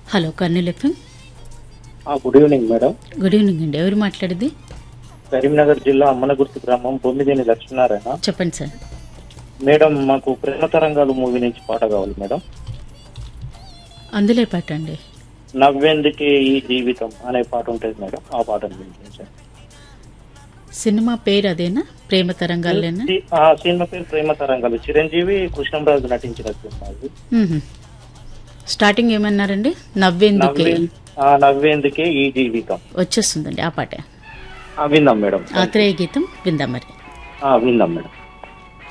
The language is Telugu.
Hello Kurnool FM good evening madam good evening అండి ఎవరు మాట్లాడేది కరీంనగర్ జిల్లా అమ్మనగుర్తి గ్రామం బొమ్మిదేని లక్ష్మీనారాయణ చెప్పండి సార్ మేడం మాకు ప్రేమ తరంగాలు మూవీ నుంచి పాట కావాలి మేడం అందులో ఏ పాట అండి నవ్వేందుకే ఈ జీవితం అనే పాట ఉంటుంది మేడం ఆ పాట వినిపించండి. సినిమా పేరు అదేనా ప్రేమ తరంగాలేనా సి- ఆ సినిమా పేరు ప్రేమ తరంగాలు చిరంజీవి కృష్ణంరాజు నటించిన సినిమా ఇది మ్మ్. స్టార్టింగ్ ఏమన్నారండి నవ్వేందుకే నవ్వే ఆ నవ్వేందుకే ఈ జీవితం వచ్చేస్తుందండి ఆ పాటే ఆ, విందాం మేడం ఆత్రేయ గీతం విందాం మరి ఆ, విందాం మేడం